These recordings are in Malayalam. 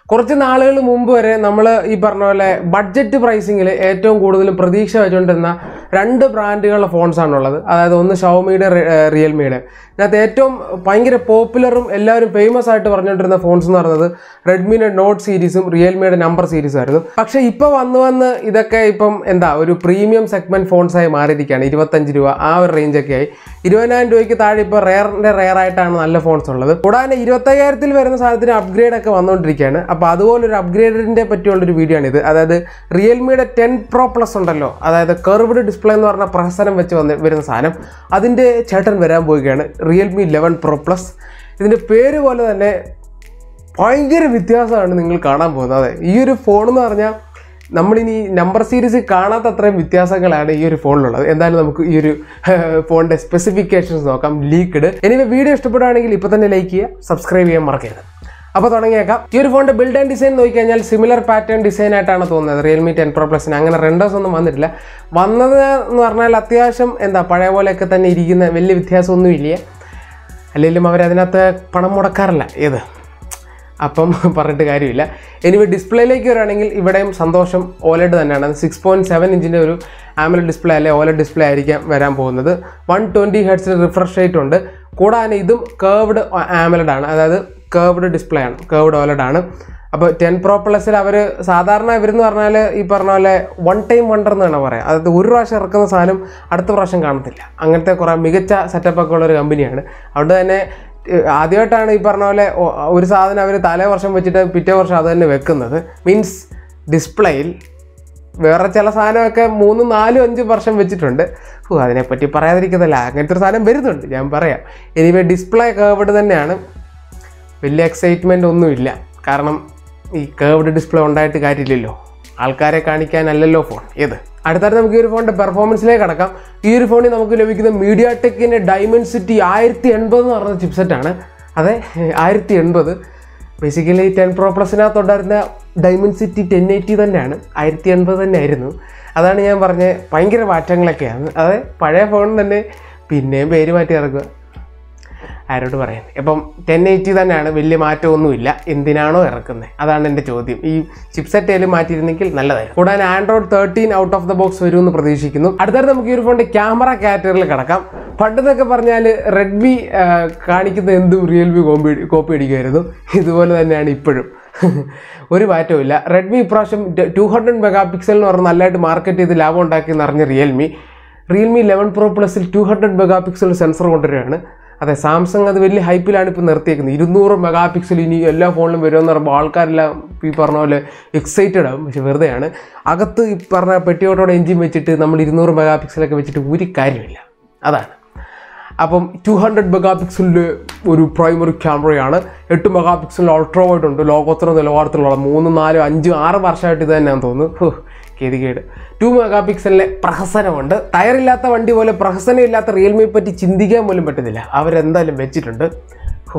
കുറച്ച് നാളുകൾ മുമ്പ് വരെ നമ്മൾ ഈ പറഞ്ഞ പോലെ ബഡ്ജറ്റ് പ്രൈസിങ്ങിൽ ഏറ്റവും കൂടുതൽ പ്രതീക്ഷ വെച്ചുകൊണ്ടിരുന്ന രണ്ട് ബ്രാൻഡുകളുടെ ഫോൺസാണ് ഉള്ളത് അതായത് ഒന്ന് ഷവമിയുടെ റിയൽമിയുടെ ഇതിനകത്ത് ഏറ്റവും ഭയങ്കര പോപ്പുലറും എല്ലാവരും ഫേമസ് ആയിട്ട് പറഞ്ഞുകൊണ്ടിരുന്ന ഫോൺസ് എന്ന് പറയുന്നത് റെഡ്മിയുടെ നോട്ട് സീരീസും റിയൽമിയുടെ നമ്പർ സീരീസും ആയിരുന്നു പക്ഷേ ഇപ്പോൾ വന്ന് വന്ന് ഇതൊക്കെ ഇപ്പം എന്താ ഒരു പ്രീമിയം സെഗ്മെന്റ് ഫോൺസായി മാറിയിരിക്കുകയാണ് ഇരുപത്തഞ്ച് രൂപ ആ ഒരു റേഞ്ചൊക്കെ ആയി ഇരുപതിനായിരം രൂപയ്ക്ക് താഴെ ഇപ്പോൾ റെയറിൻ്റെ റെയർ ആയിട്ടാണ് നല്ല ഫോൺസ് ഉള്ളത് കൂടാതെ ഇരുപത്തയ്യായിരത്തിൽ വരുന്ന സാധനത്തിന് അപ്ഗ്രേഡ് ഒക്കെ വന്നുകൊണ്ടിരിക്കുകയാണ് അപ്പോൾ അതുപോലൊരു അപ്ഗ്രേഡിൻ്റെ പറ്റിയുള്ളൊരു വീഡിയോ ആണ് ഇത് അതായത് റിയൽമിയുടെ ടെൻ പ്രോ പ്ലസ് ഉണ്ടല്ലോ അതായത് കർവ്ഡ് ഡിസ്പ്ലേ എന്ന് പറഞ്ഞ പ്രഹസനം വെച്ച് വന്ന് വരുന്ന സാധനം അതിൻ്റെ ചേട്ടൻ വരാൻ പോവുകയാണ് റിയൽമി ലെവൻ പ്രോ പ്ലസ് ഇതിൻ്റെ പേര് പോലെ തന്നെ ഭയങ്കര വ്യത്യാസമാണ് നിങ്ങൾ കാണാൻ പോകുന്നത് അതെ ഈ ഒരു ഫോൺ എന്ന് പറഞ്ഞാൽ നമ്മളിനി നമ്പർ സീരീസ് കാണാത്ത അത്രയും വ്യത്യാസങ്ങളാണ് ഈ ഒരു ഫോണിലുള്ളത് എന്തായാലും നമുക്ക് ഈ ഒരു ഫോണിൻ്റെ സ്പെസിഫിക്കേഷൻസ് നോക്കാം ലീക്ക്ഡ് എനിവേ വീഡിയോ ഇഷ്ടപ്പെടുകയാണെങ്കിൽ ഇപ്പോൾ തന്നെ ലൈക്ക് ചെയ്യുക സബ്സ്ക്രൈബ് ചെയ്യാൻ മറക്കരുത് അപ്പോൾ തുടങ്ങിയേക്കാം ഈ ഒരു ഫോണിൻ്റെ ബിൽഡ് ആൻഡ് ഡിസൈൻ നോക്കിക്കഴിഞ്ഞാൽ സിമിലർ പാറ്റേൺ ഡിസൈൻ ആയിട്ടാണ് തോന്നുന്നത് റിയൽമി ടെൻ പ്രോ പ്ലസിന് അങ്ങനെ റെൻഡേഴ്സ് ഒന്നും വന്നിട്ടില്ല വന്നത് എന്ന് പറഞ്ഞാൽ അത്യാവശ്യം എന്താ പഴയ പോലെയൊക്കെ തന്നെ ഇരിക്കുന്ന വലിയ വ്യത്യാസമൊന്നും ഇല്ല അല്ലെങ്കിലും അവരതിനകത്ത് പണം മുടക്കാറില്ല ഏത് അപ്പം പറഞ്ഞിട്ട് കാര്യമില്ല ഇനി ഡിസ്പ്ലേയിലേക്ക് വരികയാണെങ്കിൽ ഇവിടെയും സന്തോഷം ഓലഡ് തന്നെയാണ് സിക്സ് പോയിൻറ്റ് സെവൻ ഇഞ്ചിൻ്റെ ഒരു ആമൽ ഡിസ്പ്ലേ അല്ലെ ഓലഡ് ഡിസ്പ്ലേ ആയിരിക്കാം വരാൻ പോകുന്നത് വൺ ട്വൻറ്റി ഹെഡ്സിന് റിഫ്രഷ് റേറ്റ് ഉണ്ട് കൂടാതെ ഇതും കേർവ്ഡ് ആമലഡ് ആണ് അതായത് കേർവ്ഡ് ഡിസ്പ്ലേ ആണ് കേർവ്ഡ് ഓലഡ് ആണ് അപ്പോൾ ടെൻ പ്രോ പ്ലസിൽ അവർ സാധാരണ ഇവരെന്ന് പറഞ്ഞാൽ ഈ പറഞ്ഞ പോലെ വൺ ടൈം വണ്ടർ എന്നാണ് പറയുക അതായത് ഒരു പ്രാവശ്യം ഇറക്കുന്ന സാധനം അടുത്ത പ്രാവശ്യം കാണത്തില്ല അങ്ങനത്തെ കുറേ മികച്ച സെറ്റപ്പൊക്കെ ഉള്ള ഒരു കമ്പനിയാണ് അതുകൊണ്ട് തന്നെ ഏഹ്, ആദ്യമായിട്ടാണ് ഈ പറഞ്ഞ പോലെ ഒ- ഒരു സാധനം അവർ തലേ വർഷം വെച്ചിട്ട് പിറ്റേ വർഷം അത് തന്നെ വെക്കുന്നത് മീൻസ് ഡിസ്പ്ലേയിൽ വേറെ ചില സാധനമൊക്കെ മൂന്നും നാലും അഞ്ചും വർഷം വെച്ചിട്ടുണ്ട് ഓ അതിനെപ്പറ്റി പറയാതിരിക്കുന്നല്ല അങ്ങനത്തെ ഒരു സാധനം വരുന്നുണ്ട് ഞാൻ പറയാം എനിവേ ഡിസ്പ്ലേ കേർവ്ഡ് തന്നെയാണ് വലിയ എക്സൈറ്റ്മെൻ്റ് ഒന്നുമില്ല കാരണം ഈ കേർവ്ഡ് ഡിസ്പ്ലേ ഉണ്ടായിട്ട് കാര്യമില്ലല്ലോ ആൾക്കാരെ കാണിക്കാനല്ലല്ലോ ഫോൺ ഏത് അടുത്തായിട്ട് നമുക്ക് ഈ ഒരു ഫോണിൻ്റെ പെർഫോമൻസിലേക്ക് കടക്കാം ഈ ഒരു ഫോണിൽ നമുക്ക് ലഭിക്കുന്ന മീഡിയ ടെക്കിൻ്റെ ഡയമൻസിറ്റി ആയിരത്തി എൺപത് എന്ന് പറഞ്ഞ ചിപ്സെറ്റാണ് അതെ ആയിരത്തി എൺപത് ബേസിക്കലി ടെൻ പ്രോ പ്ലസിനകത്തുണ്ടായിരുന്ന ഡയമൻസിറ്റി ടെൻ എയ്റ്റി തന്നെയാണ് ആയിരത്തി എൺപത് തന്നെ ആയിരുന്നു അതാണ് ഞാൻ പറഞ്ഞത് ഭയങ്കര മാറ്റങ്ങളൊക്കെയാണ് അതെ പഴയ ഫോൺ തന്നെ പിന്നെയും പേര് മാറ്റി ഇറക്കുക ആരോട് പറയാൻ ഇപ്പം ടെൻ എയ്റ്റി തന്നെയാണ് വലിയ മാറ്റമൊന്നുമില്ല എന്തിനാണോ ഇറക്കുന്നത് അതാണ് എൻ്റെ ചോദ്യം ഈ ചിപ്സെറ്റ് ഏലും മാറ്റിയിരുന്നെങ്കിൽ നല്ലതായിരുന്നു കൂടാതെ Android thirteen out of the box വരുമെന്ന് പ്രതീക്ഷിക്കുന്നു അടുത്തത് നമുക്ക് ഈ ഒരു ഫോണിൻ്റെ ക്യാമറ കാറ്റഗറിയിൽ കിടക്കാം പണ്ടെന്നൊക്കെ പറഞ്ഞാൽ റെഡ്മി കാണിക്കുന്ന എന്തും റിയൽമി കോപ്പി കോപ്പി അടിക്കുമായിരുന്നു ഇതുപോലെ തന്നെയാണ് ഇപ്പോഴും ഒരു മാറ്റവും റെഡ്മി ഇപ്രാവശ്യം ടു ഹൺഡ്രഡ് മെഗാ പിക്സൽ എന്ന് പറഞ്ഞ് നല്ലതായിട്ട് മാർക്കറ്റ് ചെയ്ത് ലാഭം ഉണ്ടാക്കി എന്ന് അറിഞ്ഞ റിയൽമി റിയൽമി ലെവൻ പ്രോ പ്ലസിൽ two hundred mega pixel sensor കൊണ്ടുവരികയാണ് അതെ സാംസങ് അത് വലിയ ഹൈപ്പിലാണ് ഇപ്പോൾ നിർത്തിയേക്കുന്നത് ഇരുന്നൂറ് മെഗാ പിക്സൽ ഇനി എല്ലാ ഫോണിലും വരുമെന്ന് പറയുമ്പോൾ ആൾക്കാരെല്ലാം ഈ പറഞ്ഞ പോലെ എക്സൈറ്റഡ് ആവും പക്ഷെ വെറുതെയാണ് അകത്ത് ഈ പറഞ്ഞ പെട്ടിയോട്ടോടെ എഞ്ചിൻ വെച്ചിട്ട് നമ്മൾ ഇരുന്നൂറ് മെഗാ പിക്സലൊക്കെ വെച്ചിട്ട് ഒരു കാര്യമില്ല അതാണ് അപ്പം ടു ഹൺഡ്രഡ് മെഗാ പിക്സലിൻ്റെ ഒരു പ്രൈമറി ക്യാമറയാണ് എട്ട് മെഗാ പിക്സൽ അൾട്രാ വൈഡ് ഉണ്ട് ലോകോത്തര നിലവാരത്തിലുള്ള മൂന്ന് നാല് അഞ്ച് ആറ് വർഷമായിട്ട് ഇത് തന്നെയാണെന്ന് തോന്നുന്നു ഹോ, ഗതികേട് ടു മെഗാ പിക്സലിലെ പ്രഹസനമുണ്ട് ടയറില്ലാത്ത വണ്ടി പോലെ പ്രഹസനം ഇല്ലാത്ത റിയൽമിയെ പറ്റി ചിന്തിക്കാൻ പോലും പറ്റുന്നില്ല അവരെന്തായാലും വെച്ചിട്ടുണ്ട് ഹോ,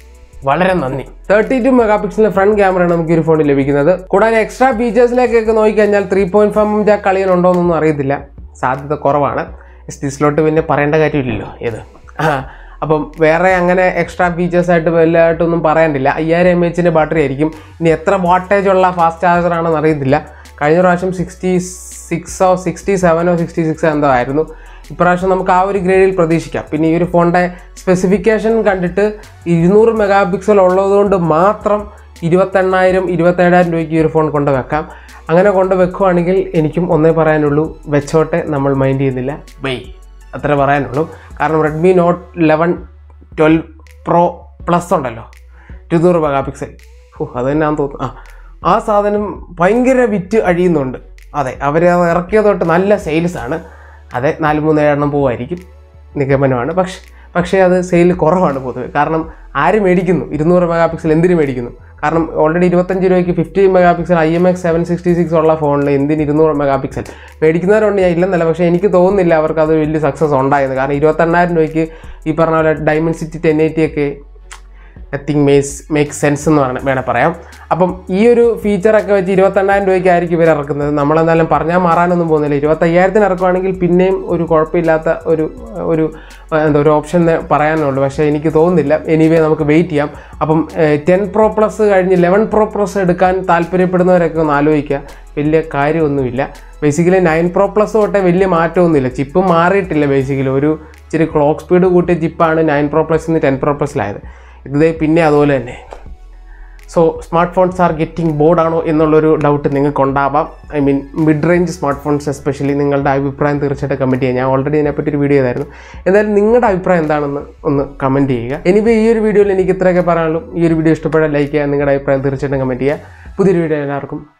വളരെ നന്ദി തേർട്ടി ടു മെഗാ പിക്സലിന്റെ ഫ്രണ്ട് ക്യാമറയാണ് നമുക്ക് ഈ ഒരു ഫോണിൽ ലഭിക്കുന്നത് കൂടാതെ എക്സ്ട്രാ ഫീച്ചേഴ്സിലേക്കൊക്കെ നോക്കിക്കഴിഞ്ഞാൽ three point five M jack കളിയനുണ്ടോ എന്നൊന്നും അറിയത്തില്ല സാധ്യത കുറവാണ് എസ് ഡി സ്ലോട്ട് പിന്നെ പറയേണ്ട കാര്യമില്ലല്ലോ ഏത് ആ അപ്പം വേറെ അങ്ങനെ എക്സ്ട്രാ ഫീച്ചേഴ്സ് ആയിട്ട് വലുതായിട്ടൊന്നും പറയാനില്ല അയ്യായിരം എം എച്ചിൻ്റെ ബാറ്ററി ആയിരിക്കും ഇനി എത്ര വാട്ടേജ് ഉള്ള ഫാസ്റ്റ് ചാർജർ ആണെന്ന് അറിയത്തില്ല കഴിഞ്ഞ പ്രാവശ്യം സിക്സ്റ്റി സിക്സോ സിക്സ്റ്റി സെവനോ സിക്സ്റ്റി സിക്സോ എന്തോ ആയിരുന്നു ഇപ്രാവശ്യം നമുക്ക് ആ ഒരു ഗ്രേഡിൽ പ്രതീക്ഷിക്കാം പിന്നെ ഈ ഒരു ഫോണിൻ്റെ സ്പെസിഫിക്കേഷൻ കണ്ടിട്ട് ഇരുന്നൂറ് മെഗാ പിക്സൽ ഉള്ളതുകൊണ്ട് മാത്രം ഇരുപത്തെണ്ണായിരം ഇരുപത്തേഴായിരം രൂപയ്ക്ക് ഈ ഒരു ഫോൺ കൊണ്ട് വെക്കാം അങ്ങനെ കൊണ്ട് വെക്കുവാണെങ്കിൽ എനിക്കും ഒന്നേ പറയാനുള്ളൂ വെച്ചോട്ടെ നമ്മൾ മൈൻഡ് ചെയ്യുന്നില്ല ബൈ അത്ര പറയാനുള്ളൂ കാരണം Redmi note eleven twelve pro plus ഉണ്ടല്ലോ ഇരുന്നൂറ് മെഗാ പിക്സൽ ഓ അത് തന്നെയാന്ന് തോന്നുന്നു ആ ആ സാധനം ഭയങ്കര വിറ്റ് അഴിയുന്നുണ്ട് അതെ അവർ അത് ഇറക്കിയത് തൊട്ട് നല്ല സെയിൽസ് ആണ് അതെ നാല് മൂന്ന് ഏഴെണ്ണം പോവായിരിക്കും നിഗമനമാണ് പക്ഷെ പക്ഷേ അത് സെയിൽ കുറവാണ് പൊതുവെ കാരണം ആര് മേടിക്കുന്നു ഇരുന്നൂറ് മെഗാ പിക്സൽ എന്തിനു മേടിക്കുന്നു കാരണം ഓൾറെഡി ഇരുപത്തഞ്ച് രൂപയ്ക്ക് fifty mega pixel I M X seven sixty six ഉള്ള ഫോണിൽ എന്തിന് ഇരുന്നൂറ് മെഗാ പിക്സൽ മേടിക്കുന്നവരുണ്ട് ഞാൻ ഇല്ലെന്നല്ല പക്ഷേ എനിക്ക് തോന്നുന്നില്ല അവർക്ക് അത് വലിയ സക്സസ് ഉണ്ടായത് കാരണം ഇരുപത്തെണ്ണായിരം രൂപയ്ക്ക് ഈ പറഞ്ഞ പോലെ ഡയമണ്ട് സിറ്റി ടെൻ എയ്റ്റി ഒക്കെ നത്തിങ് മേസ് മേക്ക് സെൻസ് എന്ന് പറഞ്ഞ വേണേൽ പറയാം അപ്പം ഈ ഒരു ഫീച്ചറൊക്കെ വെച്ച് ഇരുപത്തെണ്ണായിരം രൂപയ്ക്കായിരിക്കും ഇവർ ഇറക്കുന്നത് നമ്മളെന്തായാലും പറഞ്ഞാൽ മാറാനൊന്നും പോകുന്നില്ല ഇരുപത്തയ്യായിരത്തിന് ഇറക്കുവാണെങ്കിൽ പിന്നെയും ഒരു കുഴപ്പമില്ലാത്ത ഒരു ഒരു എന്താ ഒരു ഓപ്ഷൻ പറയാനുള്ളൂ പക്ഷേ എനിക്ക് തോന്നുന്നില്ല എനിവേ നമുക്ക് വെയിറ്റ് ചെയ്യാം അപ്പം ടെൻ പ്രോ പ്ലസ് കഴിഞ്ഞ് ലെവൻ പ്രോ പ്ലസ് എടുക്കാൻ താല്പര്യപ്പെടുന്നവരൊക്കെ ഒന്ന് ആലോചിക്കുക വലിയ കാര്യമൊന്നുമില്ല ബേസിക്കലി നയൻ പ്രോ പ്ലസ് തൊട്ടേ വലിയ മാറ്റമൊന്നുമില്ല ചിപ്പ് മാറിയിട്ടില്ല ബേസിക്കലി ഒരു ഇച്ചിരി ക്ലോക്ക് സ്പീഡ് കൂട്ടിയ ചിപ്പാണ് നയൻ പ്രോ പ്ലസ് നിന്ന് ടെൻ പ്രോ പ്ലസ്സിലായത് ഇത് പിന്നെ അതുപോലെ തന്നെ so smart phones are getting ബോർഡാണോ എന്നുള്ളൊരു ഡൗട്ട് നിങ്ങൾക്ക് ഉണ്ടാവാം I mean mid range smart phones especially നിങ്ങളുടെ അഭിപ്രായം തീർച്ചയായിട്ടും കമൻറ്റ് ചെയ്യാം ഞാൻ ഓൾറെഡി ഇതിനെപ്പറ്റി ഒരു വീഡിയോ ചെയ്തായിരുന്നു എന്തായാലും നിങ്ങളുടെ അഭിപ്രായം എന്താണെന്ന് ഒന്ന് കമൻറ്റ് ചെയ്യുക എനിവേ ഈ ഒരു വീഡിയോയിൽ എനിക്ക് ഇത്രയൊക്കെ പറയാനുള്ളൂ ഈ ഒരു വീഡിയോ ഇഷ്ടപ്പെടാൻ ലൈക്ക് ചെയ്യുക നിങ്ങളുടെ അഭിപ്രായം തീർച്ചയായിട്ടും കമൻറ്റ് ചെയ്യുക പുതിയൊരു വീഡിയോ എല്ലാവർക്കും